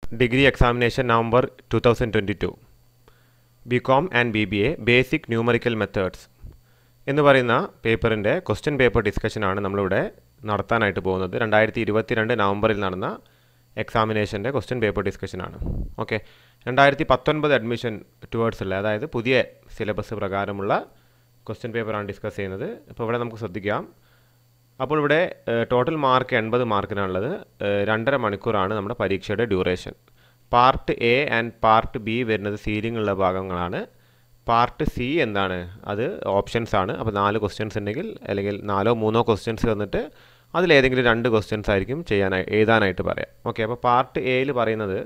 degree examination November two thousand twenty two B com and B B A basic numerical methods എന്ന് പറയുന്ന പേപ്പറിൻ്റെ question paper ഡിസ്കഷനാണ് നമ്മളിവിടെ നടത്താനായിട്ട് പോകുന്നത് രണ്ടായിരത്തി ഇരുപത്തിരണ്ട് നവംബറിൽ നടന്ന എക്സാമിനേഷൻ്റെ ക്വസ്റ്റ്യൻ പേപ്പർ ഡിസ്കഷനാണ് ഓക്കെ രണ്ടായിരത്തി പത്തൊൻപത് അഡ്മിഷൻ ടുവേർഡ്സ് ഉള്ള അതായത് പുതിയ സിലബസ് പ്രകാരമുള്ള ക്വസ്റ്റ്യൻ പേപ്പറാണ് ഡിസ്കസ് ചെയ്യുന്നത് അപ്പോൾ ഇവിടെ നമുക്ക് ശ്രദ്ധിക്കാം അപ്പോൾ ഇവിടെ ടോട്ടൽ മാർക്ക് എൺപത് മാർക്കിനാണുള്ളത് ഏഹ് രണ്ടര മണിക്കൂറാണ് നമ്മുടെ പരീക്ഷയുടെ duration part A and part B വരുന്നത് സീലിംഗ് ഉള്ള ഭാഗങ്ങളാണ് പാർട്ട് സി എന്താണ് അത് ഓപ്ഷൻസ് ആണ് അപ്പോൾ നാല് ക്വസ്റ്റ്യൻസ് ഉണ്ടെങ്കിൽ അല്ലെങ്കിൽ നാലോ മൂന്നോ ക്വസ്റ്റ്യൻസ് തന്നിട്ട് അതിലേതെങ്കിലും രണ്ട് ക്വസ്റ്റ്യൻസ് ആയിരിക്കും ചെയ്യാനായി എഴുതാനായിട്ട് പറയാം ഓക്കെ അപ്പോൾ പാർട്ട് എയിൽ പറയുന്നത്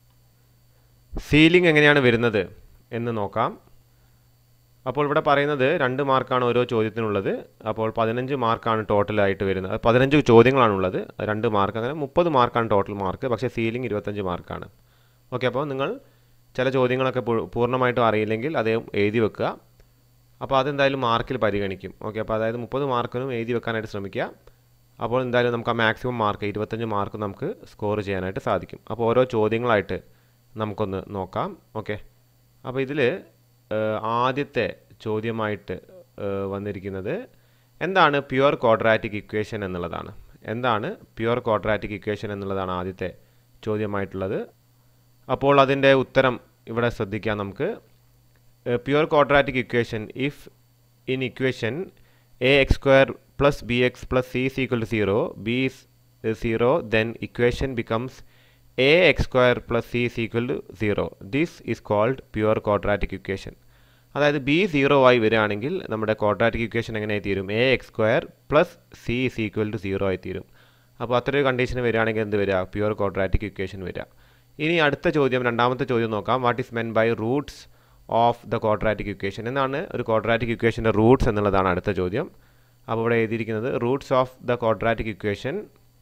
സീലിംഗ് എങ്ങനെയാണ് വരുന്നത് എന്ന് നോക്കാം അപ്പോൾ ഇവിടെ പറയുന്നത് രണ്ട് മാർക്കാണ് ഓരോ ചോദ്യത്തിനുള്ളത് അപ്പോൾ പതിനഞ്ച് മാർക്കാണ് ടോട്ടലായിട്ട് വരുന്നത് പതിനഞ്ച് ചോദ്യങ്ങളാണുള്ളത് രണ്ട് മാർക്ക് അങ്ങനെ മുപ്പത് മാർക്കാണ് ടോട്ടൽ മാർക്ക് പക്ഷേ സീലിംഗ് ഇരുപത്തഞ്ച് മാർക്കാണ് ഓക്കെ അപ്പോൾ നിങ്ങൾ ചില ചോദ്യങ്ങളൊക്കെ പൂ- പൂർണ്ണമായിട്ടും അറിയില്ലെങ്കിൽ അത് എഴുതി വെക്കുക അപ്പോൾ അതെന്തായാലും മാർക്കിൽ പരിഗണിക്കും ഓക്കെ അപ്പോൾ അതായത് മുപ്പത് മാർക്കിനും എഴുതി വെക്കാനായിട്ട് ശ്രമിക്കുക അപ്പോൾ എന്തായാലും നമുക്ക് ആ മാക്സിമം മാർക്ക് ഇരുപത്തഞ്ച് മാർക്ക് നമുക്ക് സ്കോർ ചെയ്യാനായിട്ട് സാധിക്കും അപ്പോൾ ഓരോ ചോദ്യങ്ങളായിട്ട് നമുക്കൊന്ന് നോക്കാം ഓക്കെ അപ്പോൾ ഇതിൽ ആദ്യത്തെ ചോദ്യമായിട്ട് ഏഹ്, വന്നിരിക്കുന്നത് എന്താണ് പ്യുവർ ക്വാഡ്രാറ്റിക് ഇക്വേഷൻ എന്നുള്ളതാണ് എന്താണ് പ്യുവർ ക്വാഡ്രാറ്റിക് ഇക്വേഷൻ എന്നുള്ളതാണ് ആദ്യത്തെ ചോദ്യമായിട്ടുള്ളത് അപ്പോൾ അതിൻ്റെ ഉത്തരം ഇവിടെ ശ്രദ്ധിക്കാം നമുക്ക് pure quadratic equation if in equation a x square plus b x plus c is equal to zero b is zero then equation becomes a x square plus c is equal to zero this is called pure quadratic equation അതായത് b zero ആയി വരികയാണെങ്കിൽ നമ്മുടെ quadratic equation എങ്ങനെയായി തീരും a x square plus c is equal to zero ആയി തീരും അപ്പോൾ അത്രയൊരു condition വരികയാണെങ്കിൽ എന്ത് വരിക പ്യുവർ ക്വാഡ്രാറ്റിക് ഇക്വേഷൻ വരിക ഇനി അടുത്ത ചോദ്യം രണ്ടാമത്തെ ചോദ്യം നോക്കാം what is meant by roots of the quadratic equation എന്നാണ് ഒരു ക്വാഡ്രാറ്റിക് ഇക്വേഷൻ്റെ റൂട്ട്സ് എന്നുള്ളതാണ് അടുത്ത ചോദ്യം അപ്പോൾ ഇവിടെ എഴുതിയിരിക്കുന്നത് roots of the quadratic equation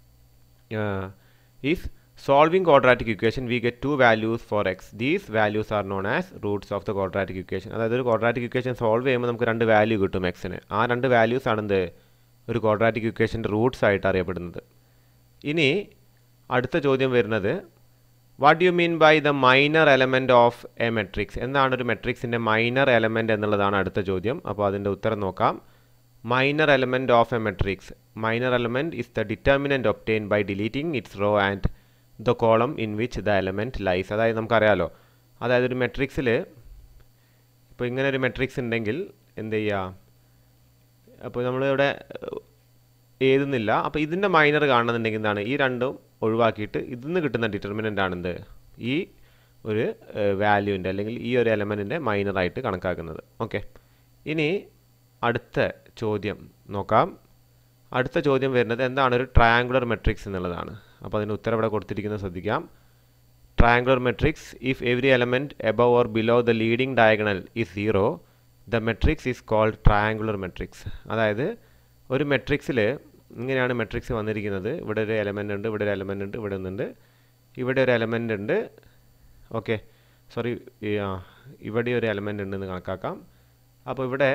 is solving quadratic equation we get two values for x these values are known as roots of the quadratic equation അതായത് ഒരു ക്വാഡ്രാറ്റിക് ഇക്വേഷൻ സോൾവ് ചെയ്യുമ്പോൾ നമുക്ക് രണ്ട് വാല്യൂ കിട്ടും എക്സിന് ആ രണ്ട് വാല്യൂസ് ആണ് എന്ത് ഒരു ക്വാഡ്രാറ്റിക് ഇക്വേഷൻ്റെ റൂട്ട്സ് ആയിട്ട് അറിയപ്പെടുന്നത് ഇനി അടുത്ത ചോദ്യം വരുന്നത് what you mean by the minor element of a matrix എന്താണ് ഒരു മെട്രിക്സിൻ്റെ മൈനർ എലമെൻറ്റ് എന്നുള്ളതാണ് അടുത്ത ചോദ്യം അപ്പോൾ അതിൻ്റെ ഉത്തരം നോക്കാം minor element of a matrix minor element is the determinant obtained by deleting its row and the column in which the element lies അതായത് നമുക്കറിയാലോ അതായത് ഒരു മെട്രിക്സിൽ ഇപ്പോൾ ഇങ്ങനെ ഒരു മെട്രിക്സ് ഉണ്ടെങ്കിൽ എന്ത് ചെയ്യുക അപ്പോൾ നമ്മളിവിടെ എഴുതുന്നില്ല അപ്പോൾ ഇതിൻ്റെ മൈനർ കാണുന്നുണ്ടെങ്കിൽ എന്താണ് ഈ രണ്ടും ഒഴിവാക്കിയിട്ട് ഇതിന്ന് കിട്ടുന്ന ഡിറ്റർമിനൻ്റ് ആണെന്ത് ഈ ഒരു വാല്യൂവിൻ്റെ അല്ലെങ്കിൽ ഈ ഒരു എലമെൻറ്റിൻ്റെ മൈനറായിട്ട് കണക്കാക്കുന്നത് ഓക്കെ ഇനി അടുത്ത ചോദ്യം നോക്കാം അടുത്ത ചോദ്യം വരുന്നത് എന്താണ് ഒരു ട്രയാങ്കുലർ മെട്രിക്സ് എന്നുള്ളതാണ് അപ്പോൾ അതിന് ഉത്തരം ഇവിടെ കൊടുത്തിരിക്കുന്നത് ശ്രദ്ധിക്കാം triangular matrix if every element above or below the leading diagonal is zero the matrix is called triangular matrix അതായത് ഒരു മെട്രിക്സിൽ ഇങ്ങനെയാണ് മെട്രിക്സ് വന്നിരിക്കുന്നത് ഇവിടെ ഒരു എലമെൻ്റ് ഉണ്ട് ഇവിടെ ഒരു എലമെൻ്റ് ഉണ്ട് ഇവിടെ ഒന്നുണ്ട് ഇവിടെ ഒരു എലമെൻ്റ് ഉണ്ട് ഓക്കെ സോറി ഇവിടെ ഒരു എലമെൻ്റ് ഉണ്ടെന്ന് കണക്കാക്കാം അപ്പോൾ ഇവിടെ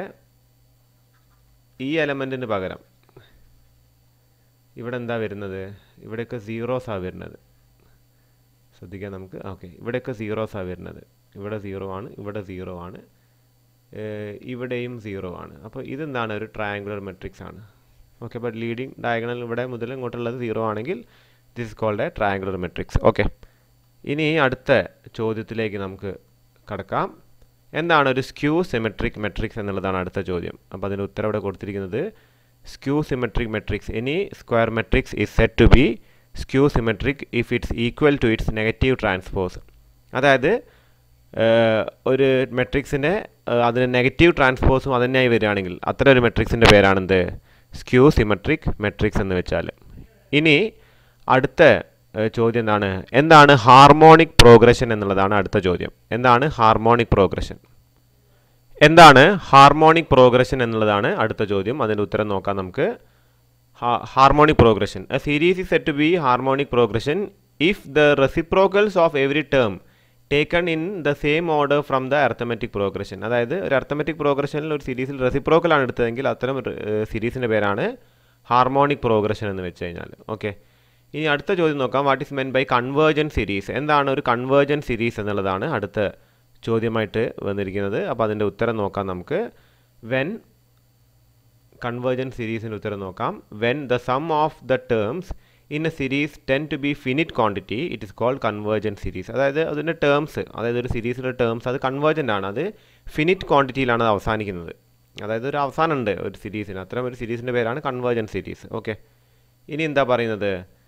ഈ എലമെൻറ്റിന് പകരം ഇവിടെ എന്താ വരുന്നത് ഇവിടെയൊക്കെ സീറോസാണ് വരുന്നത് ശ്രദ്ധിക്കാം നമുക്ക് ഓക്കെ ഇവിടെയൊക്കെ സീറോസാണ് വരുന്നത് ഇവിടെ സീറോ ആണ് ഇവിടെ സീറോ ആണ് ഏഹ് ഇവിടെയും സീറോ ആണ് അപ്പോൾ ഇതെന്താണ് ഒരു ട്രയാങ്കുലർ മെട്രിക്സ് ആണ് ഓക്കെ ബട്ട് ലീഡിങ് ഡയഗണൽ ഇവിടെ മുതൽ ഇങ്ങോട്ടുള്ളത് സീറോ ആണെങ്കിൽ this is called a triangular matrix okay ഇനി അടുത്ത ചോദ്യത്തിലേക്ക് നമുക്ക് കടക്കാം എന്താണ് ഒരു സ്ക്യൂ സിമെട്രിക് മെട്രിക്സ് എന്നുള്ളതാണ് അടുത്ത ചോദ്യം അപ്പോൾ അതിന് ഉത്തരം ഇവിടെ കൊടുത്തിരിക്കുന്നത് skew symmetric matrix any square matrix is set to be skew symmetric if it's equal to its negative transpose അതായത് ഏഹ്, ഒരു മെട്രിക്സിൻ്റെ അതിന് നെഗറ്റീവ് ട്രാൻസ്പോസും അതുതന്നെയായി വരികയാണെങ്കിൽ അത്തരം ഒരു മെട്രിക്സിൻ്റെ പേരാണെന്ത് സ്ക്യൂ സിമെട്രിക് മെട്രിക്സ് എന്ന് വെച്ചാൽ ഇനി അടുത്ത ഏഹ്, ചോദ്യം എന്താണ് എന്താണ് ഹാർമോണിക് പ്രോഗ്രഷൻ എന്നുള്ളതാണ് അടുത്ത ചോദ്യം എന്താണ് ഹാർമോണിക് പ്രോഗ്രഷൻ എന്താണ് ഹാർമോണിക് പ്രോഗ്രഷൻ എന്നുള്ളതാണ് അടുത്ത ചോദ്യം അതിൻ്റെ ഉത്തരം നോക്കാം നമുക്ക് harmonic progression a series is said to be harmonic progression if the reciprocals of every term taken in the same order from the arithmetic progression അതായത് ഒരു അർത്ഥമെറ്റിക് പ്രോഗ്രഷനിൽ ഒരു സീരീസിൽ റെസിപ്രോക്കൽ ആണ് എടുത്തതെങ്കിൽ അത്തരം സീരീസിൻ്റെ പേരാണ് ഹാർമോണിക് പ്രോഗ്രഷൻ എന്ന് വെച്ച് കഴിഞ്ഞാൽ ഓക്കെ ഇനി അടുത്ത ചോദ്യം നോക്കാം what is meant by convergent series എന്താണ് ഒരു കൺവേർജൻ സീരീസ് എന്നുള്ളതാണ് അടുത്ത ചോദ്യമായിട്ട് വന്നിരിക്കുന്നത് അപ്പോൾ അതിൻ്റെ ഉത്തരം നോക്കാം നമുക്ക് വെൻ കൺവേർജൻ സീരീസിൻ്റെ ഉത്തരം നോക്കാം when the sum of the terms in a series tend to be finite quantity it is called convergent series അതായത് അതിൻ്റെ ടേംസ് അതായത് ഒരു സീരീസിലെ ടേംസ് അത് കൺവേർജൻ്റ് ആണ് അത് ഫിനിറ്റ് ക്വാണ്ടിറ്റിയിലാണ് അത് അവസാനിക്കുന്നത് അതായത് ഒരു അവസാനമുണ്ട് ഒരു സീരീസിന് അത്തരം ഒരു സീരീസിൻ്റെ പേരാണ് കൺവേർജൻ സീരീസ് ഓക്കെ ഇനി എന്താ പറയുന്നത്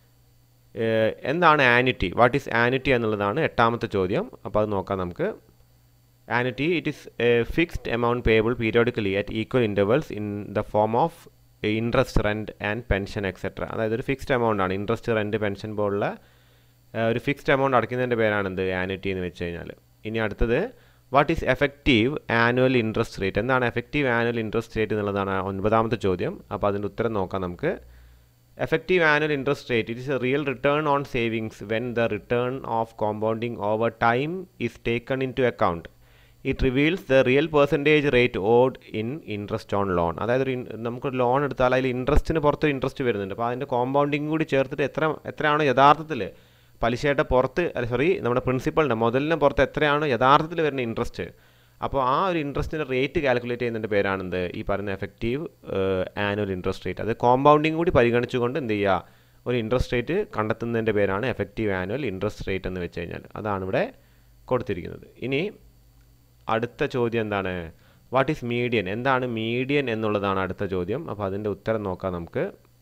എന്താണ് ആനിറ്റി വാട്ട് ഈസ് ആനിറ്റി എന്നുള്ളതാണ് എട്ടാമത്തെ ചോദ്യം അപ്പോൾ അത് നോക്കാം നമുക്ക് annuity it is a fixed amount payable periodically at equal intervals in the form of interest rent and pension etcetera അതായത് ഒരു ഫിക്സ്ഡ് എമൗണ്ട് ആണ് ഇൻട്രസ്റ്റ് റെൻറ്റ് പെൻഷൻ പോലുള്ള ഒരു ഫിക്സ്ഡ് എമൗണ്ട് അടയ്ക്കുന്നതിൻ്റെ പേരാണെന്ത് ആനിറ്റി എന്ന് വെച്ച് കഴിഞ്ഞാൽ ഇനി അടുത്തത് what is effective annual interest rate എന്താണ് എഫക്റ്റീവ് ആനുവൽ ഇൻട്രസ്റ്റ് റേറ്റ് എന്നുള്ളതാണ് ഒൻപതാമത്തെ ചോദ്യം അപ്പോൾ അതിൻ്റെ ഉത്തരം നോക്കാം നമുക്ക് effective annual interest rate it is a real return on savings when the return of compounding over time is taken into account it reveals the real percentage rate owed in interest on loan അതായത് ഒരു നമുക്ക് loan എടുത്താൽ അതിൽ ഇൻട്രസ്റ്റിന് പുറത്ത് interest വരുന്നുണ്ട് അപ്പോൾ അതിൻ്റെ compounding കൂടി ചേർത്തിട്ട് എത്ര എത്രയാണ് യഥാർത്ഥത്തിൽ പലിശയുടെ പുറത്ത് അല്ല സോറി നമ്മുടെ പ്രിൻസിപ്പളിൻ്റെ മുതലിന് പുറത്ത് എത്രയാണ് യഥാർത്ഥത്തിൽ വരുന്ന ഇൻട്രസ്റ്റ് അപ്പോൾ ആ ഒരു ഇൻട്രസ്റ്റിൻ്റെ റേറ്റ് കാൽക്കുലേറ്റ് ചെയ്യുന്നതിൻ്റെ പേരാണെന്ത് ഈ പറയുന്ന എഫക്റ്റീവ് ആനുവൽ ഇൻട്രസ്റ്റ് റേറ്റ് അത് കോമ്പൗണ്ടിങ് കൂടി പരിഗണിച്ചുകൊണ്ട് എന്ത് ചെയ്യുക ഒരു ഇൻട്രസ്റ്റ് റേറ്റ് കണ്ടെത്തുന്നതിൻ്റെ പേരാണ് എഫക്റ്റീവ് ആനുവൽ ഇൻട്രസ്റ്റ് റേറ്റ് എന്ന് വെച്ച് കഴിഞ്ഞാൽ അതാണ് ഇവിടെ കൊടുത്തിരിക്കുന്നത് ഇനി അടുത്ത ചോദ്യം എന്താണ് വാട്ട് ഈസ് മീഡിയൻ എന്താണ് മീഡിയൻ എന്നുള്ളതാണ് അടുത്ത ചോദ്യം അപ്പോൾ അതിൻ്റെ ഉത്തരം നോക്കാം നമുക്ക്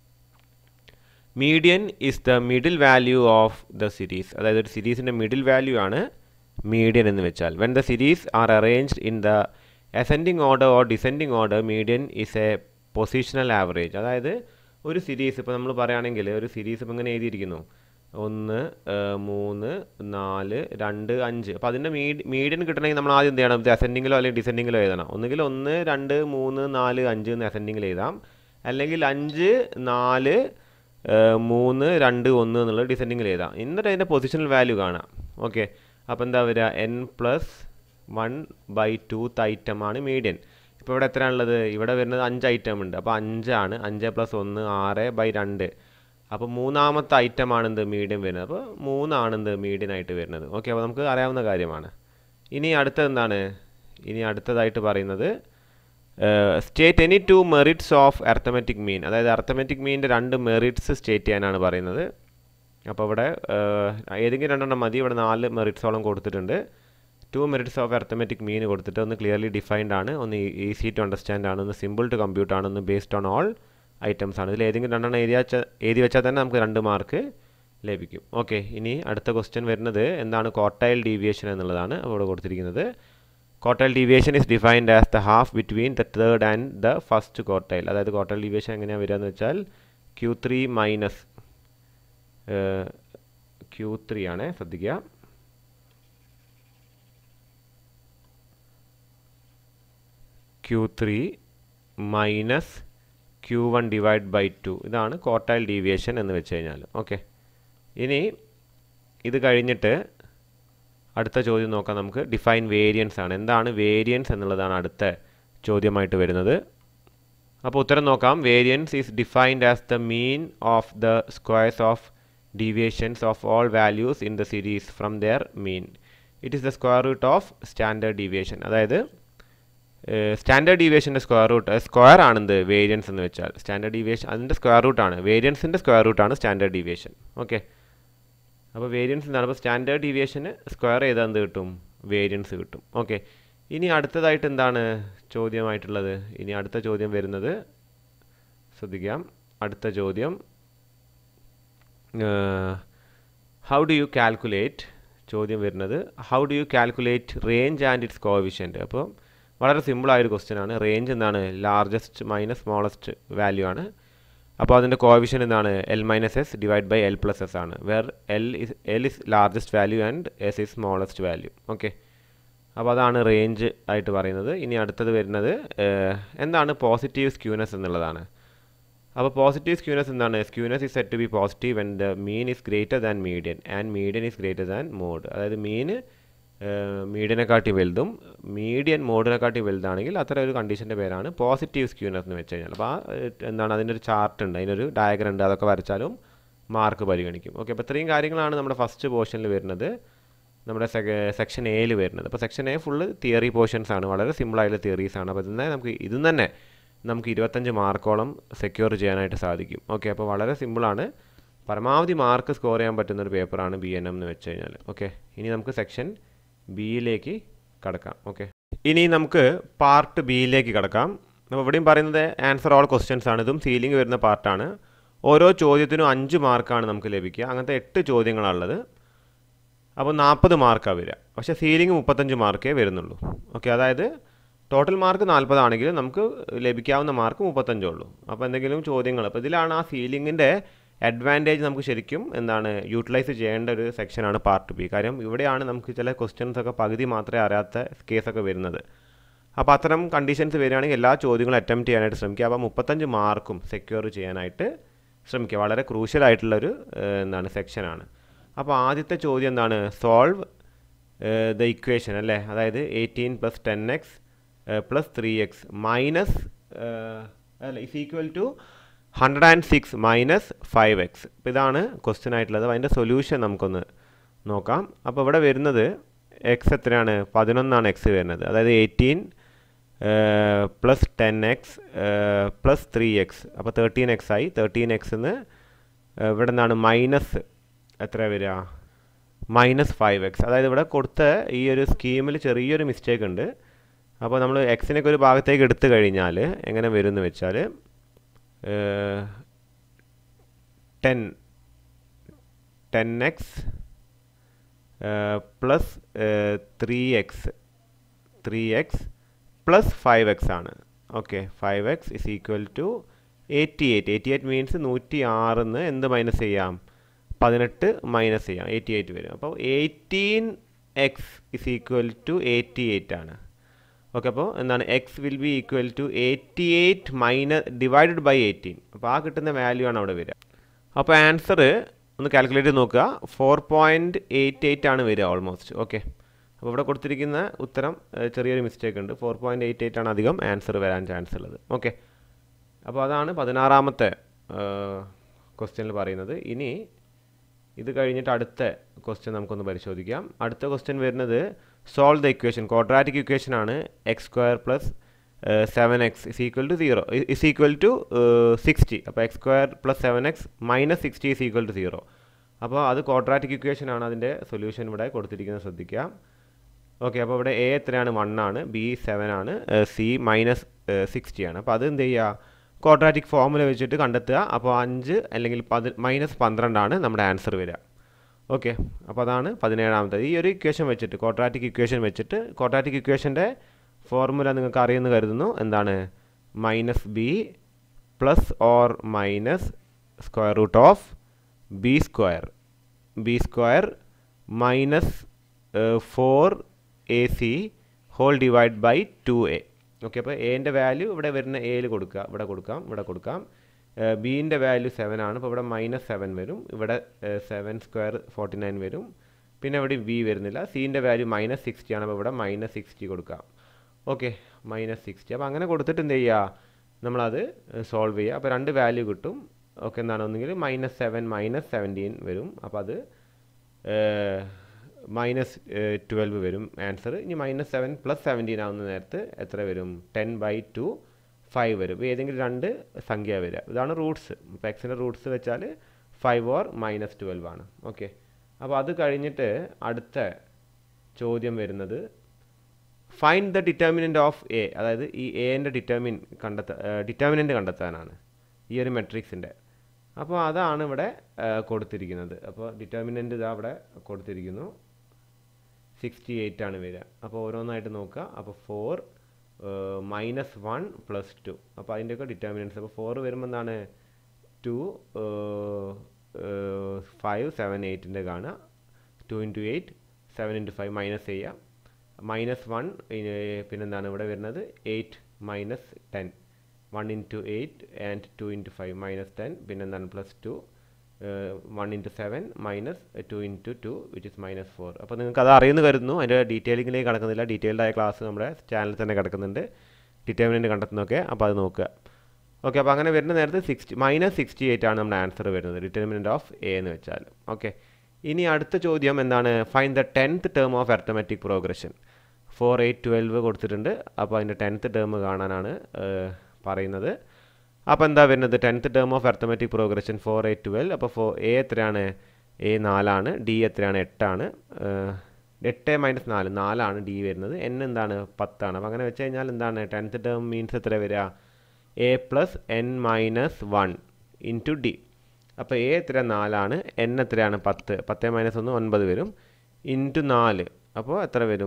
median is the middle value of the series അതായത് ഒരു സീരീസിൻ്റെ മിഡിൽ വാല്യൂ ആണ് മീഡിയൻ എന്ന് വെച്ചാൽ when the series are arranged in the ascending order or descending order median is a positional average അതായത് ഒരു സീരീസ് ഇപ്പോൾ നമ്മൾ പറയുകയാണെങ്കിൽ ഒരു സീരീസ് ഇപ്പോൾ ഇങ്ങനെ എഴുതിയിരിക്കുന്നു ഒന്ന് മൂന്ന് നാല് രണ്ട് അഞ്ച് അപ്പോൾ അതിൻ്റെ മീഡ് മീഡിയൻ കിട്ടണമെങ്കിൽ നമ്മൾ ആദ്യം എന്ത് ചെയ്യണം ഇത് അസെൻഡിങ്ങിലോ അല്ലെങ്കിൽ ഡിസെൻഡിങ്ങിലോ എഴുതണം ഒന്നുകിൽ ഒന്ന് രണ്ട് മൂന്ന് നാല് അഞ്ച് എന്ന് അസെൻഡിങ്ങിൽ എഴുതാം അല്ലെങ്കിൽ അഞ്ച് നാല് മൂന്ന് രണ്ട് ഒന്ന് എന്നുള്ളത് ഡിസെൻഡിങ്ങിൽ എഴുതാം എന്നിട്ട് അതിൻ്റെ പൊസിഷണൽ വാല്യൂ കാണാം ഓക്കെ അപ്പോൾ എന്താ വരിക n plus one by twoth ഐറ്റമാണ് മീഡിയൻ ഇപ്പോൾ ഇവിടെ എത്രയാണുള്ളത് ഇവിടെ വരുന്നത് അഞ്ച് ഐറ്റം ഉണ്ട് അപ്പോൾ അഞ്ചാണ് അഞ്ച് പ്ലസ് ഒന്ന് ആറ് ബൈ രണ്ട് അപ്പോൾ മൂന്നാമത്തെ ഐറ്റമാണ് എന്ത് മീഡിയം വരുന്നത് അപ്പോൾ മൂന്നാണ് എന്ത് മീഡിയൻ ആയിട്ട് വരുന്നത് ഓക്കെ അപ്പോൾ നമുക്ക് അറിയാവുന്ന കാര്യമാണ് ഇനി അടുത്തത് എന്താണ് ഇനി അടുത്തതായിട്ട് പറയുന്നത് state any two merits of arithmetic mean അതായത് അർത്തമെറ്റിക് മീനിൻ്റെ രണ്ട് മെറിറ്റ്സ് സ്റ്റേറ്റ് ചെയ്യാനാണ് പറയുന്നത് അപ്പോൾ ഇവിടെ ഏതെങ്കിലും രണ്ടെണ്ണം മതി ഇവിടെ നാല് മെറിറ്റ്സോളം കൊടുത്തിട്ടുണ്ട് two merits of arithmetic mean കൊടുത്തിട്ട് ഒന്ന് ക്ലിയർലി ഡിഫൈൻഡ് ആണ് ഒന്ന് ഈസി ടു അണ്ടർസ്റ്റാൻഡ് ആണ് ഒന്ന് സിമ്പിൾ ടു കമ്പ്യൂട്ട് ആണ് ഒന്ന് ബേസ്ഡ് ഓൺ ഓൾ ഐറ്റംസ് ആണ് ഇതിൽ ഏതെങ്കിലും രണ്ടെണ്ണം എഴുതി വെച്ചാൽ എഴുതി വെച്ചാൽ തന്നെ നമുക്ക് രണ്ട് മാർക്ക് ലഭിക്കും ഓക്കെ ഇനി അടുത്ത ക്വസ്റ്റ്യൻ വരുന്നത് എന്താണ് കോട്ടൈൽ ഡീവിയേഷൻ എന്നുള്ളതാണ് അവിടെ കൊടുത്തിരിക്കുന്നത് quartile deviation is defined as the half between the third and the first quartile അതായത് കോട്ടൈൽ ഡീവിയേഷൻ എങ്ങനെയാണ് വരിക എന്ന് വെച്ചാൽ Q three minus Q three ആണ് ശ്രദ്ധിക്കുക Q three minus Q one divide by two ഇതാണ് കോട്ടൈൽ ഡീവിയേഷൻ എന്ന് വെച്ച് കഴിഞ്ഞാൽ ഓക്കെ ഇനി ഇത് കഴിഞ്ഞിട്ട് അടുത്ത ചോദ്യം നോക്കാം നമുക്ക് ഡിഫൈൻ വേരിയൻസ് ആണ് എന്താണ് വേരിയൻസ് എന്നുള്ളതാണ് അടുത്ത ചോദ്യമായിട്ട് വരുന്നത് അപ്പോൾ ഉത്തരം നോക്കാം variance is defined as the mean of the squares of deviations of all values in the series from their mean it is the square root of standard deviation അതായത് standard ഡീവിയേഷൻ്റെ സ്ക്വയർ റൂട്ട് സ്ക്വയർ ആണെന്ത് variance എന്ന് വെച്ചാൽ standard deviation അതിൻ്റെ square റൂട്ടാണ് വേരിയൻസിൻ്റെ square റൂട്ടാണ് standard deviation okay അപ്പോൾ വേരിയൻസ് എന്താണ് അപ്പോൾ സ്റ്റാൻഡേർഡ് ഡീവിയേഷന് സ്ക്വയർ ചെയ്താൽ എന്ത് കിട്ടും വേരിയൻസ് കിട്ടും ഓക്കെ ഇനി അടുത്തതായിട്ട് എന്താണ് ചോദ്യമായിട്ടുള്ളത് ഇനി അടുത്ത ചോദ്യം വരുന്നത് ശ്രദ്ധിക്കാം അടുത്ത ചോദ്യം ഹൗ ഡു യു കാൽക്കുലേറ്റ് ചോദ്യം വരുന്നത് how do you calculate range and its coefficient അപ്പോൾ വളരെ സിമ്പിളായൊരു ക്വസ്റ്റ്യൻ ആണ് റേഞ്ച് എന്താണ് ലാർജസ്റ്റ് മൈനസ് സ്മോളസ്റ്റ് വാല്യൂ ആണ് അപ്പോൾ അതിൻ്റെ കോവിഷൻ എന്താണ് L minus S divide by L plus S ആണ് where L is L is largest value and S is smallest value okay അപ്പോൾ അതാണ് റേഞ്ച് ആയിട്ട് പറയുന്നത് ഇനി അടുത്തത് വരുന്നത് എന്താണ് പോസിറ്റീവ് സ്ക്യൂനസ് എന്നുള്ളതാണ് അപ്പോൾ പോസിറ്റീവ് സ്ക്യൂനസ് എന്താണ് skewness is set to be positive and the mean is greater than median and median is greater than mode അതായത് മീൻ മീഡിയനെക്കാട്ടി വലുതും മീഡിയൻ മോഡിനെക്കാട്ടി വലുതാണെങ്കിൽ അത്ര ഒരു കണ്ടീഷൻ്റെ പേരാണ് പോസിറ്റീവ് സ്ക്യൂനസ് എന്ന് വെച്ച് കഴിഞ്ഞാൽ അപ്പോൾ ആ എന്താണ് അതിൻ്റെ ഒരു ചാർട്ട് ഉണ്ട് അതിനൊരു ഡയഗ്രം ഉണ്ട് അതൊക്കെ വരച്ചാലും മാർക്ക് പരിഗണിക്കും ഓക്കെ അപ്പോൾ ഇത്രയും കാര്യങ്ങളാണ് നമ്മുടെ ഫസ്റ്റ് പോർഷനിൽ വരുന്നത് നമ്മുടെ സെക്ഷൻ എയിൽ വരുന്നത് അപ്പോൾ section A full theory portions ആണ് വളരെ സിമ്പിളായിട്ടുള്ള തിയറീസ് ആണ് അപ്പോൾ ഇതിനെ നമുക്ക് ഇതും തന്നെ നമുക്ക് ഇരുപത്തഞ്ച് മാർക്കോളം സെക്യൂർ ചെയ്യാനായിട്ട് സാധിക്കും ഓക്കെ അപ്പോൾ വളരെ സിമ്പിളാണ് പരമാവധി മാർക്ക് സ്കോർ ചെയ്യാൻ പറ്റുന്ന ഒരു പേപ്പറാണ് ബി എൻ എം എന്ന് വെച്ച് കഴിഞ്ഞാൽ ഓക്കെ ഇനി നമുക്ക് സെക്ഷൻ ബിയിലേക്ക് കടക്കാം ഓക്കെ ഇനി നമുക്ക് പാർട്ട് ബിയിലേക്ക് കടക്കാം അപ്പോൾ ഇവിടെയും പറയുന്നത് ആൻസർ ഓൾ ക്വസ്റ്റ്യൻസ് ആണ് ഇതും സീലിംഗ് വരുന്ന പാർട്ടാണ് ഓരോ ചോദ്യത്തിനും അഞ്ച് മാർക്കാണ് നമുക്ക് ലഭിക്കുക അങ്ങനത്തെ എട്ട് ചോദ്യങ്ങളാണുള്ളത് അപ്പോൾ നാൽപ്പത് മാർക്കാണ് വരിക പക്ഷേ സീലിംഗ് മുപ്പത്തഞ്ച് മാർക്കേ വരുന്നുള്ളൂ ഓക്കെ അതായത് ടോട്ടൽ മാർക്ക് നാൽപ്പതാണെങ്കിൽ നമുക്ക് ലഭിക്കാവുന്ന മാർക്ക് മുപ്പത്തഞ്ചേ ഉള്ളൂ അപ്പോൾ എന്തെങ്കിലും ചോദ്യങ്ങൾ അപ്പോൾ ഇതിലാണ് ആ സീലിങ്ങിൻ്റെ അഡ്വാൻറ്റേജ് നമുക്ക് ശരിക്കും എന്താണ് യൂട്ടിലൈസ് ചെയ്യേണ്ട ഒരു സെക്ഷനാണ് പാർട്ട് ബി കാര്യം ഇവിടെയാണ് നമുക്ക് ചില ക്വസ്റ്റ്യൻസ് ഒക്കെ പകുതി മാത്രമേ അറിയാത്ത കേസൊക്കെ വരുന്നത് അപ്പോൾ അത്തരം കണ്ടീഷൻസ് വരികയാണെങ്കിൽ എല്ലാ ചോദ്യങ്ങളും അറ്റംപ്റ്റ് ചെയ്യാനായിട്ട് ശ്രമിക്കുക അപ്പോൾ മുപ്പത്തഞ്ച് മാർക്കും സെക്യൂർ ചെയ്യാനായിട്ട് ശ്രമിക്കുക വളരെ ക്രൂഷ്യൽ ആയിട്ടുള്ളൊരു എന്താണ് സെക്ഷനാണ് അപ്പോൾ ആദ്യത്തെ ചോദ്യം എന്താണ് സോൾവ് ദ ഇക്വേഷൻ അല്ലേ അതായത് eighteen plus ten x plus three x minus അല്ല is equal to hundred and six minus five x അപ്പോൾ ഇതാണ് ക്വസ്റ്റ്യൻ ആയിട്ടുള്ളത് അതിൻ്റെ സൊല്യൂഷൻ നമുക്കൊന്ന് നോക്കാം അപ്പോൾ ഇവിടെ വരുന്നത് എക്സ് എത്രയാണ് പതിനൊന്നാണ് എക്സ് വരുന്നത് അതായത് eighteen plus ten x plus three x അപ്പോൾ തേർട്ടീൻ എക്സ് ആയി തേർട്ടീൻ എക്സിന്ന് ഇവിടെ നിന്നാണ് മൈനസ് എത്ര വരിക മൈനസ് ഫൈവ് എക്സ് അതായത് ഇവിടെ കൊടുത്ത ഈ ഒരു സ്കീമിൽ ചെറിയൊരു മിസ്റ്റേക്ക് ഉണ്ട് അപ്പോൾ നമ്മൾ എക്സിനൊക്കെ ഒരു ഭാഗത്തേക്ക് എടുത്തു കഴിഞ്ഞാൽ എങ്ങനെ വരും എന്ന് വെച്ചാൽ ten ten x plus three x three x plus five x ആണ് okay five x is equal to eighty eight eighty eight means നൂറ്റി ആറിന്ന് എന്ത് മൈനസ് ചെയ്യാം പതിനെട്ട് മൈനസ് ചെയ്യാം എയ്റ്റി എയ്റ്റ് വരും അപ്പോൾ eighteen x is equal to eighty eight ആണ് ഓക്കെ അപ്പോൾ എന്താണ് x will be equal to eighty eight minus divided by eighteen അപ്പോൾ ആ കിട്ടുന്ന വാല്യൂ ആണ് അവിടെ വരിക അപ്പോൾ ആൻസർ ഒന്ന് കാൽക്കുലേറ്റ് ചെയ്ത് നോക്കുക ഫോർ പോയിൻറ്റ് എയ്റ്റ് എയ്റ്റ് ആണ് വരിക ഓൾമോസ്റ്റ് ഓക്കെ അപ്പോൾ ഇവിടെ കൊടുത്തിരിക്കുന്ന ഉത്തരം ചെറിയൊരു മിസ്റ്റേക്ക് ഉണ്ട് ഫോർ പോയിൻറ്റ് എയ്റ്റ് എയ്റ്റ് ആണ് അധികം ആൻസർ വരാൻ ചാൻസ് ഉള്ളത് ഓക്കെ അപ്പോൾ അതാണ് പതിനാറാമത്തെ ക്വസ്റ്റ്യനിൽ പറയുന്നത് ഇനി ഇത് കഴിഞ്ഞിട്ട് അടുത്ത ക്വസ്റ്റ്യൻ നമുക്കൊന്ന് പരിശോധിക്കാം അടുത്ത ക്വസ്റ്റ്യൻ വരുന്നത് solve the equation quadratic equation ആണ് x square plus seven x is equal to zero is equal to sixty അപ്പോൾ x square plus seven x minus sixty is equal to zero അപ്പോൾ അത് quadratic equation ആണ് അതിൻ്റെ solution ഇവിടെ കൊടുത്തിരിക്കുന്നത് ശ്രദ്ധിക്കാം okay അപ്പോൾ ഇവിടെ എ എത്രയാണ് വൺ ആണ് ബി സെവൻ ആണ് സി മൈനസ് സിക്സ്റ്റി ആണ് അപ്പോൾ അത് എന്ത് ചെയ്യുക ക്വാഡ്രാറ്റിക് ഫോമുല വെച്ചിട്ട് കണ്ടെത്തുക അപ്പോൾ അഞ്ച് അല്ലെങ്കിൽ പതി മൈനസ് പന്ത്രണ്ടാണ് നമ്മുടെ ആൻസർ വരിക ഓക്കെ അപ്പോൾ അതാണ് പതിനേഴാമത്തെ ഈ ഒരു ഇക്വേഷൻ വെച്ചിട്ട് ക്വാഡ്രാറ്റിക് ഇക്വേഷൻ വെച്ചിട്ട് ക്വാഡ്രാറ്റിക് ഇക്വേഷൻ്റെ ഫോർമുല നിങ്ങൾക്ക് അറിയുമെന്ന് കരുതുന്നു എന്താണ് minus b plus or minus square root of b square b square minus four a c whole divide by two a okay അപ്പോൾ എൻ്റെ വാല്യൂ ഇവിടെ വരുന്ന എയിൽ കൊടുക്കുക ഇവിടെ കൊടുക്കാം ഇവിടെ കൊടുക്കാം ബീൻ്റെ വാല്യൂ സെവൻ ആണ് അപ്പോൾ ഇവിടെ മൈനസ് സെവൻ വരും ഇവിടെ സെവൻ സ്ക്വയർ ഫോർട്ടി നയൻ വരും പിന്നെ ഇവിടെ ബി വരുന്നില്ല സീൻ്റെ വാല്യൂ മൈനസ് സിക്സ്റ്റി ആണ് അപ്പോൾ ഇവിടെ മൈനസ് സിക്സ്റ്റി കൊടുക്കാം ഓക്കെ മൈനസ് സിക്സ്റ്റി അപ്പോൾ അങ്ങനെ കൊടുത്തിട്ട് എന്ത് ചെയ്യുക നമ്മളത് സോൾവ് ചെയ്യുക അപ്പോൾ രണ്ട് വാല്യൂ കിട്ടും ഓക്കെ എന്താണ് ഒന്നുകിൽ മൈനസ് സെവൻ മൈനസ് സെവൻറ്റീൻ വരും അപ്പോൾ അത് മൈനസ് ട്വൽവ് വരും ആൻസർ ഇനി മൈനസ് സെവൻ പ്ലസ് സെവൻറ്റീൻ ആവുന്ന നേരത്ത് എത്ര വരും ടെൻ ബൈ ടു ഫൈവ് വരും ഏതെങ്കിലും രണ്ട് സംഖ്യ വരിക ഇതാണ് റൂട്ട്സ് ഇപ്പോൾ എക്സിൻ്റെ റൂട്ട്സ് വെച്ചാൽ ഫൈവ് ഓർ മൈനസ് ട്വൽവ് ആണ് ഓക്കെ അപ്പോൾ അത് കഴിഞ്ഞിട്ട് അടുത്ത ചോദ്യം വരുന്നത് find the determinant of a അതായത് ഈ എൻ്റെ ഡിറ്റർമിൻ കണ്ടെത്താ ഡിറ്റർമിനൻ്റ് കണ്ടെത്താനാണ് ഈ ഒരു മെട്രിക്സിൻ്റെ അപ്പോൾ അതാണ് ഇവിടെ കൊടുത്തിരിക്കുന്നത് അപ്പോൾ ഡിറ്റർമിനൻ്റ് ഇതാ അവിടെ കൊടുത്തിരിക്കുന്നു സിക്സ്റ്റി എയ്റ്റ് ആണ് വരിക അപ്പോൾ ഓരോന്നായിട്ട് നോക്കുക അപ്പോൾ four minus one plus two അപ്പോൾ അതിൻ്റെയൊക്കെ ഡിറ്റർമിനൻസ് അപ്പോൾ ഫോർ വരുമ്പോൾ എന്താണ് ടു ഫൈവ് സെവൻ എയ്റ്റിൻ്റെ കാണുക two into eight seven into five minus ചെയ്യുക മൈനസ് വൺ പിന്നെന്താണ് ഇവിടെ വരുന്നത് eight minus ten one into eight and two into five minus ten പിന്നെന്താണ് plus two one into seven minus two into two which is minus four അപ്പോൾ നിങ്ങൾക്ക് അത് അറിയുന്നു കരുതുന്നു അതിൻ്റെ ഡീറ്റെയിലിങ്ങിലേക്ക് കിടക്കുന്നില്ല ഡീറ്റെയിൽഡ് ആയ ക്ലാസ് നമ്മുടെ ചാനലിൽ തന്നെ കിടക്കുന്നുണ്ട് ഡിറ്റർമിനൻ്റ് കണ്ടെത്തുന്നൊക്കെ അപ്പോൾ അത് നോക്കുക ഓക്കെ അപ്പോൾ അങ്ങനെ വരുന്ന നേരത്ത് സിക്സ്റ്റി മൈനസ് സിക്സ്റ്റി എയ്റ്റ് ആണ് നമ്മുടെ ആൻസർ വരുന്നത് ഡിറ്റർമിനൻറ്റ് ഓഫ് എ എന്ന് വെച്ചാൽ ഓക്കെ ഇനി അടുത്ത ചോദ്യം എന്താണ് find the tenth term of arithmetic progression four eight twelve കൊടുത്തിട്ടുണ്ട് അപ്പോൾ അതിൻ്റെ ടെൻത്ത് ടേം കാണാനാണ് പറയുന്നത് അപ്പോൾ എന്താ വരുന്നത് tenth term of arithmetic progression four eight twelve അപ്പോൾ ഫോർ എ എത്രയാണ് എ നാലാണ് ഡി എത്രയാണ് എട്ടാണ് എട്ട് മൈനസ് നാല് നാലാണ് ഡി വരുന്നത് എൻ എന്താണ് പത്താണ് അപ്പോൾ അങ്ങനെ വെച്ച് കഴിഞ്ഞാൽ എന്താണ് ടെൻത്ത് ടേം മീൻസ് എത്ര വരിക a plus n minus one into d അപ്പോൾ എ എത്ര നാലാണ് എൻ എത്രയാണ് പത്ത് പത്ത് മൈനസ് ഒന്ന് ഒൻപത് വരും ഇൻറ്റു നാല് അപ്പോൾ എത്ര വരും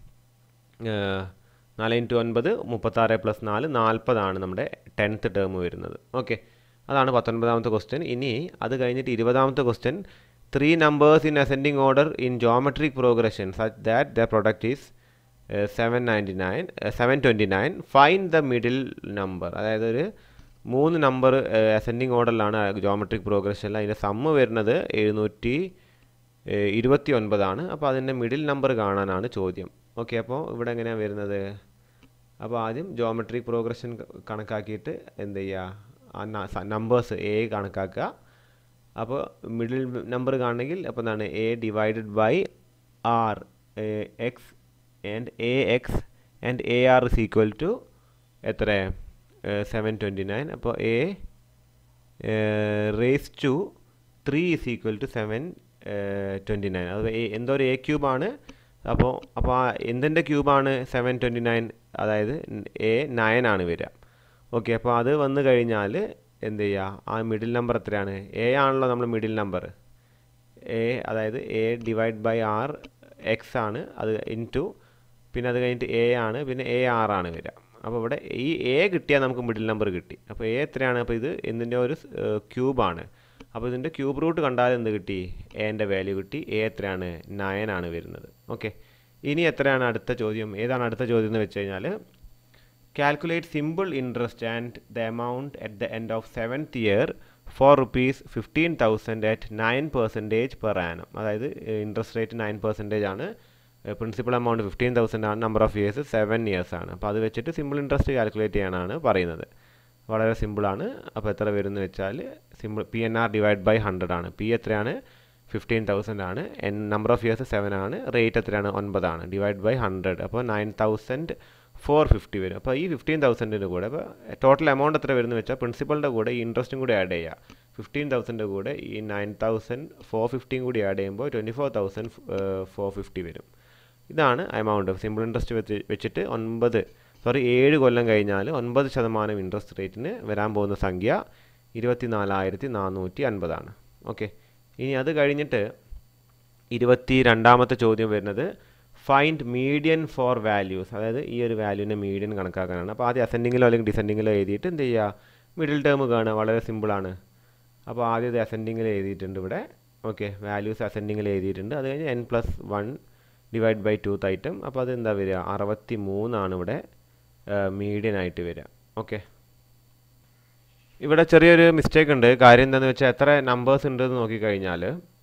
നാല് ഇൻറ്റു ഒൻപത് മുപ്പത്താറ് പ്ലസ് നാല് നാൽപ്പതാണ് നമ്മുടെ ടെൻത്ത് ടേം വരുന്നത് ഓക്കെ അതാണ് പത്തൊൻപതാമത്തെ ക്വസ്റ്റ്യൻ ഇനി അത് കഴിഞ്ഞിട്ട് ഇരുപതാമത്തെ question three numbers in ascending order in geometric progression such that the product is seven ninety nine seven twenty nine find the middle number അതായത് ഒരു മൂന്ന് നമ്പർ അസെൻഡിങ് ഓർഡറിലാണ് ജോമെട്രിക് പ്രോഗ്രഷനിൽ അതിൻ്റെ സമ്മ് വരുന്നത് എഴുന്നൂറ്റി ഇരുപത്തി ഒൻപതാണ് അപ്പോൾ അതിൻ്റെ മിഡിൽ നമ്പർ കാണാനാണ് ചോദ്യം ഓക്കെ അപ്പോൾ ഇവിടെ എങ്ങനെയാണ് വരുന്നത് അപ്പോൾ ആദ്യം ജോമെട്രിക് പ്രോഗ്രഷൻ കണക്കാക്കിയിട്ട് എന്ത് ചെയ്യുക ആ നമ്പേഴ്സ് എ കണക്കാക്കുക അപ്പോൾ മിഡിൽ നമ്പർ കാണണമെങ്കിൽ അപ്പോൾ എന്താണ് a divided by r x and a x and a r is equal to എത്ര സെവൻ ട്വൻറ്റി നയൻ അപ്പോൾ a raise to three is equal to seven twenty nine അത് എന്തോ ഒരു എ ക്യൂബാണ് അപ്പോൾ അപ്പോൾ ആ എന്തിൻ്റെ ക്യൂബാണ് സെവൻ ട്വൻറ്റി നയൻ അതായത് എ നയൻ ആണ് വരിക ഓക്കെ അപ്പോൾ അത് വന്നു കഴിഞ്ഞാൽ എന്ത് ചെയ്യുക ആ മിഡിൽ നമ്പർ എത്രയാണ് എ ആണല്ലോ നമ്മൾ മിഡിൽ നമ്പർ എ അതായത് a divide by r x ആണ് അത് ഇൻ ടു പിന്നെ അത് കഴിഞ്ഞിട്ട് എ ആണ് പിന്നെ എ ആർ ആണ് വരിക അപ്പോൾ ഇവിടെ ഈ എ കിട്ടിയാൽ നമുക്ക് മിഡിൽ നമ്പർ കിട്ടി അപ്പോൾ എ എത്രയാണ് അപ്പോൾ ഇത് എന്തിൻ്റെ ഒരു ക്യൂബാണ് അപ്പോൾ ഇതിൻ്റെ ക്യൂബ് റൂട്ട് കണ്ടാൽ എന്ത് കിട്ടി എൻ്റെ വാല്യൂ കിട്ടി എ എത്രയാണ് നയൻ ആണ് വരുന്നത് ഓക്കെ ഇനി എത്രയാണ് അടുത്ത ചോദ്യം ഏതാണ് അടുത്ത ചോദ്യം എന്ന് വെച്ച് കഴിഞ്ഞാൽ calculate simple interest and the amount at the end of seventh year for rupees fifteen thousand at nine percentage per annum അതായത് ഇൻട്രസ്റ്റ് റേറ്റ് നയൻ പെർസെൻറ്റേജ് ആണ് പ്രിൻസിപ്പൽ എമൗണ്ട് ഫിഫ്റ്റീൻ തൗസൻഡ് ആണ് number of years seven years ആണ് അപ്പോൾ അത് വെച്ചിട്ട് simple interest calculate ചെയ്യാനാണ് പറയുന്നത് വളരെ സിമ്പിളാണ് അപ്പോൾ എത്ര വരുമെന്ന് വെച്ചാൽ simple p n r divide by hundred ആണ് പി എത്രയാണ് ഫിഫ്റ്റീൻ തൗസൻഡ് ആണ് n number of years seven ആണ് റേറ്റ് എത്രയാണ് ഒൻപതാണ് ഡിവൈഡ് ബൈ ഹൺഡ്രഡ് അപ്പോൾ നയൻ തൗസൻഡ് ഫോർ ഫിഫ്റ്റി വരും അപ്പോൾ ഈ ഫിഫ്റ്റീൻ തൗസൻഡിൻ്റെ കൂടെ അപ്പോൾ ടോട്ടൽ എമൗണ്ട് എത്ര വരുന്നു വെച്ചാൽ പ്രിൻസിപ്പളിൻ്റെ കൂടെ ഈ ഇൻട്രസ്റ്റും കൂടി ആഡ് ചെയ്യുക ഫിഫ്റ്റീൻ തൗസൻഡ് കൂടെ ഈ നയൻ തൗസൻഡ് ഫോർ ഫിഫ്റ്റീൻ കൂടി ആഡ് ചെയ്യുമ്പോൾ twenty four thousand four fifty വരും ഇതാണ് എമൗണ്ട് സിമ്പിൾ ഇൻട്രസ്റ്റ് വെച്ച് വെച്ചിട്ട് ഒൻപത് സോറി ഏഴ് കൊല്ലം കഴിഞ്ഞാൽ ഒൻപത് ശതമാനം ഇൻട്രസ്റ്റ് റേറ്റിന് വരാൻ പോകുന്ന സംഖ്യ ഇരുപത്തി നാലായിരത്തി നാനൂറ്റി അൻപതാണ് ഓക്കെ ഇനി അത് കഴിഞ്ഞിട്ട് ഇരുപത്തി രണ്ടാമത്തെ ചോദ്യം വരുന്നത് ഫൈൻഡ് മീഡിയൻ ഫോർ വാല്യൂസ് അതായത് ഈ ഒരു വാല്യൂവിൻ്റെ മീഡിയൻ കണക്കാക്കാനാണ് അപ്പോൾ ആദ്യം അസെൻഡിങ്ങിലോ അല്ലെങ്കിൽ ഡിസെൻഡിങ്ങിലോ എഴുതിയിട്ട് എന്ത് ചെയ്യുക മിഡിൽ ടേം കാണുക വളരെ സിമ്പിളാണ് അപ്പോൾ ആദ്യം ഇത് അസെൻഡിങ്ങിൽ എഴുതിയിട്ടുണ്ട് ഇവിടെ ഓക്കെ വാല്യൂസ് അസെൻഡിങ്ങിൽ എഴുതിയിട്ടുണ്ട് അത് കഴിഞ്ഞ് n plus one divide by ടൂത്ത് ഐറ്റം അപ്പോൾ അത് എന്താ വരിക അറുപത്തി മൂന്നാണ് ഇവിടെ മീഡിയൻ ആയിട്ട് വരിക ഓക്കെ ഇവിടെ ചെറിയൊരു മിസ്റ്റേക്ക് ഉണ്ട് കാര്യം എന്താണെന്ന് വെച്ചാൽ എത്ര നമ്പേഴ്സ് ഉണ്ടെന്ന് നോക്കിക്കഴിഞ്ഞാൽ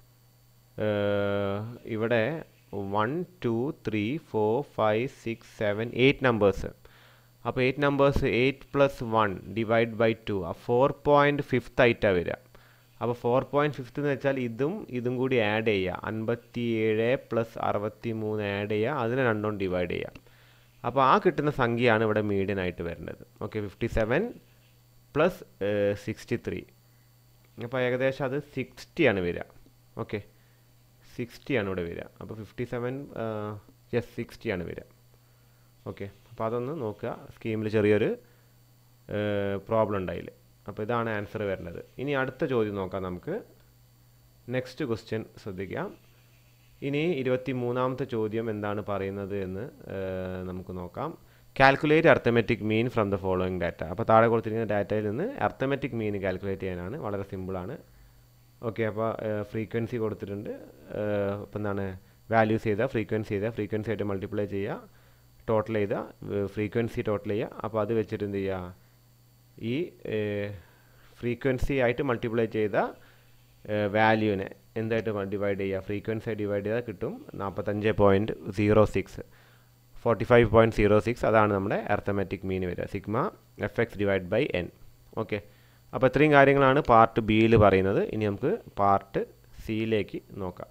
ഇവിടെ one two three four five six seven eight numbers അപ്പോൾ eight numbers eight plus one divide by two ആ ഫോർ പോയിൻറ്റ് ഫിഫ്ത്ത് ആയിട്ടാണ് വരിക അപ്പോൾ ഫോർ പോയിൻറ്റ് ഫിഫ്ത്ത് എന്ന് വെച്ചാൽ ഇതും ഇതും കൂടി ആഡ് ചെയ്യുക അൻപത്തി ഏഴ് പ്ലസ് അറുപത്തി മൂന്ന് ആഡ് ചെയ്യുക അതിനെ രണ്ടും ഡിവൈഡ് ചെയ്യുക അപ്പോൾ ആ കിട്ടുന്ന സംഖ്യയാണ് ഇവിടെ മീഡിയൻ ആയിട്ട് വരുന്നത് okay fifty seven plus sixty three അപ്പോൾ ഏകദേശം അത് സിക്സ്റ്റിയാണ് വരിക ഓക്കെ സിക്സ്റ്റിയാണ് ഇവിടെ വരിക അപ്പോൾ ഫിഫ്റ്റി സെവൻ യെസ് സിക്സ്റ്റിയാണ് വരിക ഓക്കെ അപ്പോൾ അതൊന്ന് നോക്കുക സ്കീമിൽ ചെറിയൊരു പ്രോബ്ലം ഉണ്ടായില്ല അപ്പോൾ ഇതാണ് ആൻസർ വരുന്നത് ഇനി അടുത്ത ചോദ്യം നോക്കാം നമുക്ക് നെക്സ്റ്റ് ക്വസ്റ്റ്യൻ ശ്രദ്ധിക്കാം ഇനി ഇരുപത്തി മൂന്നാമത്തെ ചോദ്യം എന്താണ് പറയുന്നത് എന്ന് നമുക്ക് നോക്കാം calculate arithmetic mean from the following data അപ്പോൾ താഴെ കൊടുത്തിരിക്കുന്ന ഡാറ്റയിൽ നിന്ന് അർത്തമെറ്റിക് മീൻ കാൽക്കുലേറ്റ് ചെയ്യാനാണ് വളരെ സിമ്പിളാണ് ഓക്കെ അപ്പോൾ ഫ്രീക്വൻസി കൊടുത്തിട്ടുണ്ട് അപ്പോൾ എന്താണ് വാല്യൂസ് ചെയ്താൽ ഫ്രീക്വൻസി ചെയ്താൽ ഫ്രീക്വൻസി ആയിട്ട് മൾട്ടിപ്ലൈ ചെയ്യുക ടോട്ടൽ ചെയ്താൽ ഫ്രീക്വൻസി ടോട്ടൽ ചെയ്യുക അപ്പോൾ അത് വെച്ചിട്ട് എന്ത് ചെയ്യുക ഈ ഫ്രീക്വൻസി ആയിട്ട് മൾട്ടിപ്ലൈ ചെയ്ത വാല്യൂവിനെ എന്തായിട്ട് ഡിവൈഡ് ചെയ്യുക ഫ്രീക്വൻസി ആയി ഡിവൈഡ് ചെയ്താൽ കിട്ടും നാൽപ്പത്തഞ്ച് point zero six forty five point zero six അതാണ് നമ്മുടെ അർത്തമാറ്റിക് മീൻ വരിക sigma f x divide by n okay അപ്പോൾ ഇത്രയും കാര്യങ്ങളാണ് പാർട്ട് ബിയിൽ പറയുന്നത് ഇനി നമുക്ക് പാർട്ട് സിയിലേക്ക് നോക്കാം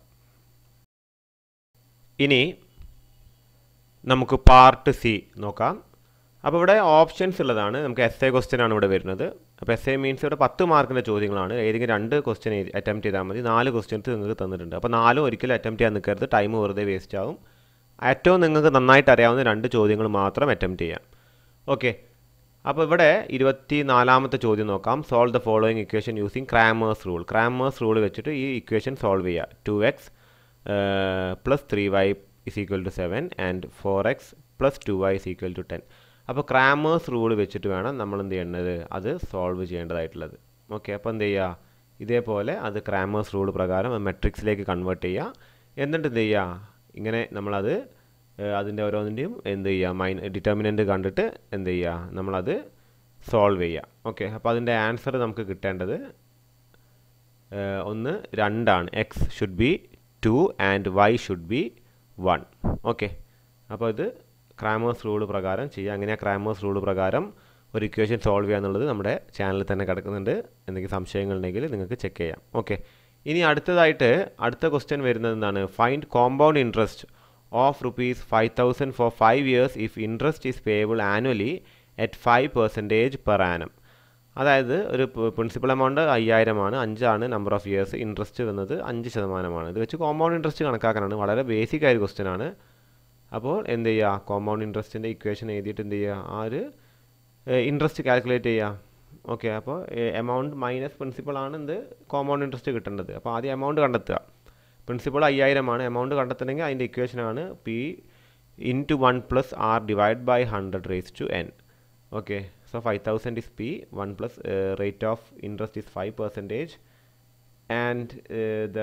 ഇനി നമുക്ക് പാർട്ട് സി നോക്കാം അപ്പോൾ ഇവിടെ ഓപ്ഷൻസ് ഉള്ളതാണ് നമുക്ക് എസ് എ ക്വസ്റ്റ്യൻ ആണ് ഇവിടെ വരുന്നത് അപ്പോൾ എസ് എ മീൻസ് ഇവിടെ പത്ത് മാർക്കിൻ്റെ ചോദ്യങ്ങളാണ് ഏതെങ്കിലും രണ്ട് ക്വസ്റ്റ്യൻ അറ്റംപ്റ്റ് ചെയ്താൽ മതി നാല് ക്വസ്റ്റ്യൻസ് നിങ്ങൾക്ക് തന്നിട്ടുണ്ട് അപ്പോൾ നാലും ഒരിക്കലും അറ്റംപ്റ്റ് ചെയ്യാൻ നിൽക്കരുത് ടൈം വെറുതെ വേസ്റ്റ് ആവും ഏറ്റവും നിങ്ങൾക്ക് നന്നായിട്ട് അറിയാവുന്ന രണ്ട് ചോദ്യങ്ങൾ മാത്രം അറ്റംപ്റ്റ് ചെയ്യാം ഓക്കെ അപ്പോൾ ഇവിടെ ഇരുപത്തി നാലാമത്തെ ചോദ്യം നോക്കാം solve the following equation using Cramer's rule Cramer's rule വെച്ചിട്ട് ഈ ഇക്വേഷൻ സോൾവ് ചെയ്യുക two x plus three y is equal to seven and four x plus two y is equal to ten അപ്പോൾ ക്രാമേഴ്സ് റൂൾ വെച്ചിട്ട് വേണം നമ്മൾ എന്ത് ചെയ്യേണ്ടത് അത് സോൾവ് ചെയ്യേണ്ടതായിട്ടുള്ളത് ഓക്കെ അപ്പോൾ എന്ത് ചെയ്യുക ഇതേപോലെ അത് ക്രാമേഴ്സ് റൂൾ പ്രകാരം മെട്രിക്സിലേക്ക് കൺവേർട്ട് ചെയ്യുക എന്നിട്ട് എന്ത് ചെയ്യുക ഇങ്ങനെ നമ്മളത് അതിൻ്റെ ഓരോന്നിൻ്റെയും എന്ത് ചെയ്യുക മൈൻ ഡിറ്റർമിനൻ്റ് കണ്ടിട്ട് എന്ത് ചെയ്യുക നമ്മളത് സോൾവ് ചെയ്യുക ഓക്കെ അപ്പോൾ അതിൻ്റെ ആൻസർ നമുക്ക് കിട്ടേണ്ടത് ഒന്ന് രണ്ടാണ് x should be two and y should be one okay അപ്പോൾ ഇത് ക്രാമേഴ്സ് റൂൾ പ്രകാരം ചെയ്യുക അങ്ങനെ ക്രാമേഴ്സ് റൂൾ പ്രകാരം ഒരു ഇക്വേഷൻ സോൾവ് ചെയ്യുക എന്നുള്ളത് നമ്മുടെ ചാനലിൽ തന്നെ കിടക്കുന്നുണ്ട് എന്തെങ്കിലും സംശയങ്ങളുണ്ടെങ്കിൽ നിങ്ങൾക്ക് ചെക്ക് ചെയ്യാം ഓക്കെ ഇനി അടുത്തതായിട്ട് അടുത്ത ക്വസ്റ്റ്യൻ വരുന്നത് എന്താണ് find compound interest of rupees five thousand for five years if interest is payable annually at five percentage per annum അതായത് ഒരു പ്രിൻസിപ്പൽ എമൗണ്ട് അയ്യായിരമാണ് അഞ്ചാണ് നമ്പർ ഓഫ് ഇയേഴ്സ് ഇൻട്രസ്റ്റ് വന്നത് അഞ്ച് ശതമാനമാണ് ഇത് വെച്ച് കോമ്പൗണ്ട് ഇൻട്രസ്റ്റ് കണക്കാക്കാനാണ് വളരെ ബേസിക് ആയ ക്വസ്റ്റ്യൻ ആണ് അപ്പോൾ എന്ത് ചെയ്യുക കോമ്പൗണ്ട് ഇൻട്രസ്റ്റിൻ്റെ ഇക്വേഷൻ എഴുതിയിട്ട് എന്ത് ചെയ്യുക ആ ഒരു ഇൻട്രസ്റ്റ് കാൽക്കുലേറ്റ് ചെയ്യുക ഓക്കെ അപ്പോൾ എമൗണ്ട് മൈനസ് പ്രിൻസിപ്പൾ ആണ് എന്ത് കോമ്പൗണ്ട് ഇൻട്രസ്റ്റ് കിട്ടേണ്ടത് അപ്പോൾ ആദ്യം എമൗണ്ട് കണ്ടെത്തുക പ്രിൻസിപ്പൾ അയ്യായിരമാണ് എമൗണ്ട് കണ്ടെത്തണമെങ്കിൽ അതിൻ്റെ ഇക്വേഷനാണ് p into one plus r divide by hundred raise to n okay so five thousand is p one plus rate of interest is five percentage and the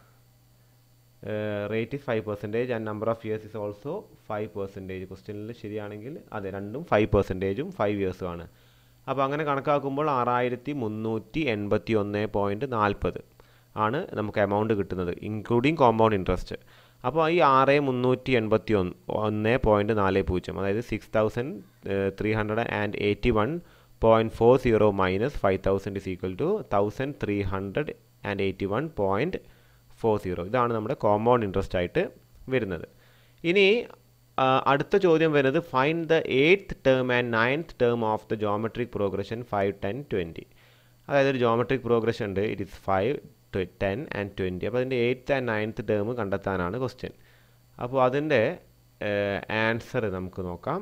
rate is five percentage and number of years is also five percentage ക്വസ്റ്റ്യനിൽ ശരിയാണെങ്കിൽ അതെ രണ്ടും five പെർസെൻറ്റേജും five ഇയേഴ്സും ആണ് അപ്പോൾ അങ്ങനെ കണക്കാക്കുമ്പോൾ ആറായിരത്തി മുന്നൂറ്റി എൺപത്തി ഒന്ന് പോയിൻറ്റ് നാൽപ്പത് ആണ് നമുക്ക് എമൗണ്ട് കിട്ടുന്നത് ഇൻക്ലൂഡിങ് കോമ്പൗണ്ട് ഇൻട്രസ്റ്റ് അപ്പോൾ ഈ ആറ് മുന്നൂറ്റി എൺപത്തി ഒന്ന് ഒന്ന് പോയിൻറ്റ് നാല് പൂജ്യം അതായത് six thousand three hundred and eighty one point four zero minus five thousand is equal to thousand three hundred and eighty one point four zero ഇതാണ് നമ്മുടെ കോമ്പൗണ്ട് ഇൻട്രസ്റ്റ് ആയിട്ട് വരുന്നത് ഇനി അടുത്ത ചോദ്യം വരുന്നത് find the eighth term and ninth term of the geometric progression five ten twenty അതായത് ഒരു ജോമെട്രിക് പ്രോഗ്രഷൻ ഉണ്ട് it is five ten and twenty അപ്പോൾ അതിൻ്റെ എയ്ത്ത് ആൻഡ് നയൻത്ത് ടേം കണ്ടെത്താനാണ് ക്വസ്റ്റ്യൻ അപ്പോൾ അതിൻ്റെ ആൻസർ നമുക്ക് നോക്കാം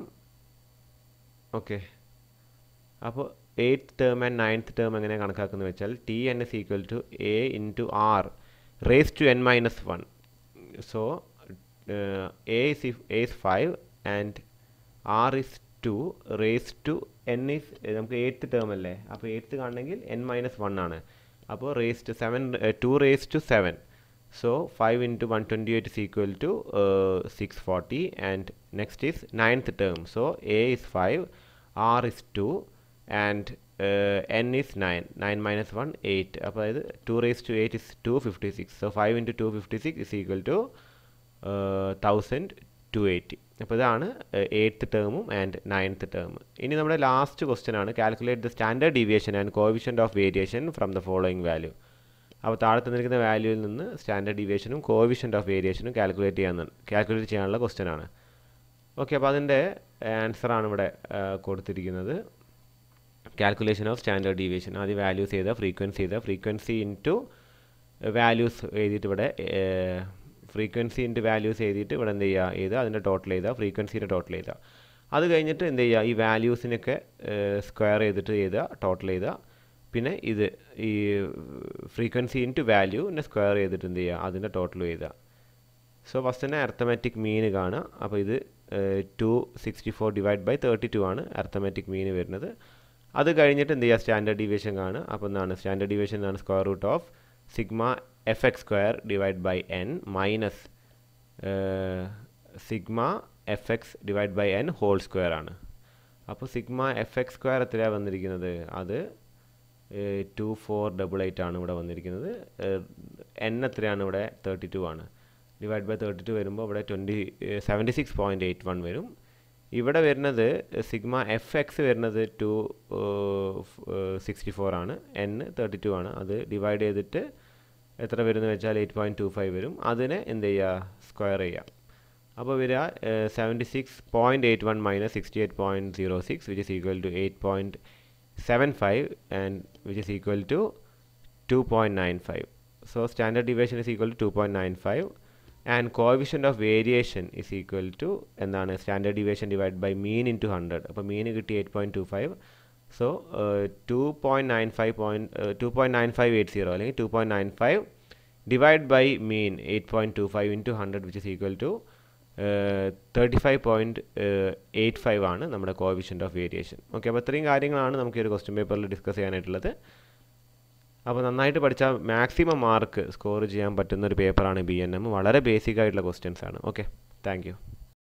ഓക്കെ അപ്പോൾ eighth term and ninth term എങ്ങനെ കണക്കാക്കുന്നത് വെച്ചാൽ t n is equal to a into r raise to n minus one so a is a is five and r is two raise to n is നമുക്ക് eighth term അല്ലേ അപ്പോൾ eighth കാണണമെങ്കിൽ n minus one ആണ് അപ്പോൾ raise to seven two raise to seven so five into one twenty eight is equal to six forty and next is ninth term so a is five r is two and n is nine nine minus one eight അപ്പോൾ അതായത് two raise to eight is two fifty six so five into two fifty six is equal to thousand two eighty അപ്പോൾ ഇതാണ് eighth ടേമും and ninth term ഇനി നമ്മുടെ last question ആണ് calculate the standard deviation and coefficient of variation from the following value അപ്പോൾ താഴെ തന്നിരിക്കുന്ന വാല്യൂവിൽ നിന്ന് സ്റ്റാൻഡേർഡ് ഡീവിയേഷനും കോവിഷ്യൻ്റ് ഓഫ് വേരിയേഷനും കാൽക്കുലേറ്റ് ചെയ്യാൻ കാൽക്കുലേറ്റ് ചെയ്യാനുള്ള ക്വസ്റ്റ്യൻ ആണ് ഓക്കെ അപ്പോൾ അതിൻ്റെ ആൻസറാണ് ഇവിടെ കൊടുത്തിരിക്കുന്നത് കാൽക്കുലേഷൻ ഓഫ് സ്റ്റാൻഡേർഡ് ഡീവിയേഷൻ ആദ്യം വാല്യൂസ് ചെയ്ത ഫ്രീക്വൻസി ചെയ്ത ഫ്രീക്വൻസി ഇൻറ്റു വാല്യൂസ് എഴുതിയിട്ട് ഇവിടെ ഫ്രീക്വൻസി ഇൻറ്റു വാല്യൂസ് എഴുതിയിട്ട് ഇവിടെ എന്ത് ചെയ്യുക എഴുതുക അതിൻ്റെ ടോട്ടൽ എഴുതുക ഫ്രീക്വൻസിയുടെ ടോട്ടൽ എഴുതുക അത് കഴിഞ്ഞിട്ട് എന്ത് ചെയ്യുക ഈ വാല്യൂസിനൊക്കെ സ്ക്വയർ ചെയ്തിട്ട് എഴുതുക ടോട്ടൽ എഴുതുക പിന്നെ ഇത് ഈ ഫ്രീക്വൻസി ഇൻറ്റു വാല്യൂവിനെ സ്ക്വയർ ചെയ്തിട്ട് എന്ത് ചെയ്യുക അതിൻ്റെ ടോട്ടൽ എഴുതുക സോ ഫസ്റ്റ് തന്നെ അർത്തമാറ്റിക് മീൻ കാണുക അപ്പോൾ ഇത് two sixty four divide by thirty two ആണ് അർത്തമാറ്റിക് മീൻ വരുന്നത് അത് കഴിഞ്ഞിട്ട് എന്ത് ചെയ്യുക സ്റ്റാൻഡേർഡ് ഡീവിയേഷൻ കാണുക അപ്പോൾ എന്താണ് സ്റ്റാൻഡേർഡ് ഡീവിയേഷൻ എന്നാണ് square root of sigma f x square divide by n minus sigma f x divide by n whole square ആണ് അപ്പോൾ സിഗ്മ എഫ് എക്സ് സ്ക്വയർ എത്രയാണ് വന്നിരിക്കുന്നത് അത് ടു ഫോർ ഡബിൾ എയ്റ്റ് ആണ് ഇവിടെ വന്നിരിക്കുന്നത് എൻ എത്രയാണ് ഇവിടെ തേർട്ടി ടു ആണ് ഡിവൈഡ് ബൈ തേർട്ടി ടു വരുമ്പോൾ ഇവിടെ twenty seventy six point eight one വരും ഇവിടെ വരുന്നത് സിഗ്മ എഫ് എക്സ് വരുന്നത് ടു സിക്സ്റ്റി ഫോർ ആണ് എൻ തേർട്ടി ടു ആണ് അത് ഡിവൈഡ് ചെയ്തിട്ട് എത്ര വരുന്നത് വെച്ചാൽ എയ്റ്റ് പോയിൻറ്റ് ടു ഫൈവ് വരും അതിനെ എന്ത് ചെയ്യുക സ്ക്വയർ ചെയ്യുക അപ്പോൾ വരിക seventy six point eight one minus sixty eight point zero six which is equal to eight point seven five and which is equal to two point nine five so standard deviation is equal to two point nine five and coefficient of variation is equal to എന്താണ് standard deviation divide by mean into hundred അപ്പോൾ mean കിട്ടി eight point two five so two point nine five point two point nine five eight zero അല്ലെങ്കിൽ two point nine five divide by mean eight point two five into hundred which is equal to thirty five point eight five ആണ് നമ്മുടെ കോവിഷൻ്റ് of variation okay അപ്പോൾ ഇത്രയും കാര്യങ്ങളാണ് നമുക്ക് ഈ ഒരു question പേപ്പറിൽ ഡിസ്കസ് ചെയ്യാനായിട്ടുള്ളത് അപ്പോൾ നന്നായിട്ട് പഠിച്ചാൽ മാക്സിമം മാർക്ക് സ്കോർ ചെയ്യാൻ പറ്റുന്ന ഒരു പേപ്പറാണ് ബി എൻ എം വളരെ ബേസിക് ആയിട്ടുള്ള ക്വസ്റ്റ്യൻസ് ആണ് ഓക്കെ താങ്ക് യു